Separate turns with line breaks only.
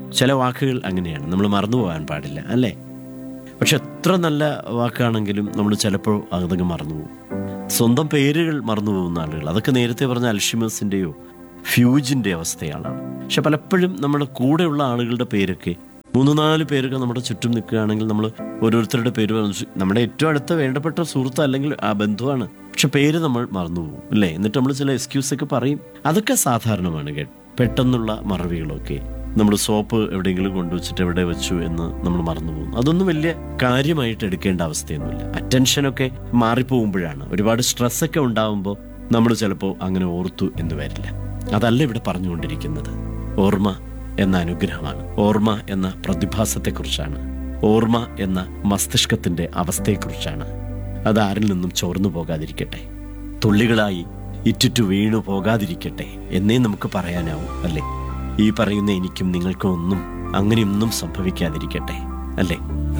ചില വാക്കുകൾ അങ്ങനെയാണ് നമ്മൾ മറന്നു പോകാൻ പാടില്ല അല്ലേ പക്ഷെ എത്ര നല്ല വാക്കാണെങ്കിലും നമ്മൾ ചിലപ്പോൾ അതങ്ങ് മറന്നു പോകും സ്വന്തം പേരുകൾ മറന്നു പോകുന്ന ആളുകൾ അതൊക്കെ നേരത്തെ പറഞ്ഞ അൽഷിമേഴ്സിൻ്റെയോ ഫ്യൂജിൻ്റെ അവസ്ഥയാണ് പക്ഷെ പലപ്പോഴും നമ്മുടെ കൂടെയുള്ള ആളുകളുടെ പേരൊക്കെ മൂന്ന് നാല് പേരൊക്കെ നമ്മുടെ ചുറ്റും നിൽക്കുകയാണെങ്കിൽ നമ്മൾ ഓരോരുത്തരുടെ പേര് പറഞ്ഞു നമ്മുടെ ഏറ്റവും അടുത്ത വേണ്ടപ്പെട്ട സുഹൃത്ത് അല്ലെങ്കിൽ ആ ബന്ധുവാണ് പക്ഷെ പേര് നമ്മൾ മറന്നു പോകും അല്ലേ എന്നിട്ട് നമ്മൾ ചില എക്സ്ക്യൂസ് ഒക്കെ പറയും അതൊക്കെ സാധാരണമാണ് കേട്ടോ പെട്ടെന്നുള്ള മറവികളൊക്കെ നമ്മൾ സോപ്പ് എവിടെയെങ്കിലും കൊണ്ടുവച്ചിട്ട് എവിടെ വെച്ചു എന്ന് നമ്മൾ മറന്നു പോകും അതൊന്നും വലിയ കാര്യമായിട്ട് എടുക്കേണ്ട അവസ്ഥയൊന്നുമില്ല അറ്റൻഷനൊക്കെ മാറിപ്പോകുമ്പോഴാണ് ഒരുപാട് സ്ട്രെസ്സൊക്കെ ഉണ്ടാകുമ്പോൾ നമ്മൾ ചിലപ്പോൾ അങ്ങനെ ഓർത്തു എന്ന് വരില്ല അതല്ല ഇവിടെ പറഞ്ഞുകൊണ്ടിരിക്കുന്നത് ഓർമ്മ എന്ന അനുഗ്രഹമാണ് ഓർമ്മ എന്ന പ്രതിഭാസത്തെക്കുറിച്ചാണ് ഓർമ്മ എന്ന മസ്തിഷ്കത്തിന്റെ അവസ്ഥയെക്കുറിച്ചാണ് അത് ആരിൽ നിന്നും ചോർന്നു പോകാതിരിക്കട്ടെ തുള്ളികളായി ഇറ്റിറ്റു വീണു പോകാതിരിക്കട്ടെ എന്നേ നമുക്ക് പറയാനാവും അല്ലേ ഈ പറയുന്ന എനിക്കും നിങ്ങൾക്കും ഒന്നും അങ്ങനെയൊന്നും സംഭവിക്കാതിരിക്കട്ടെ അല്ലേ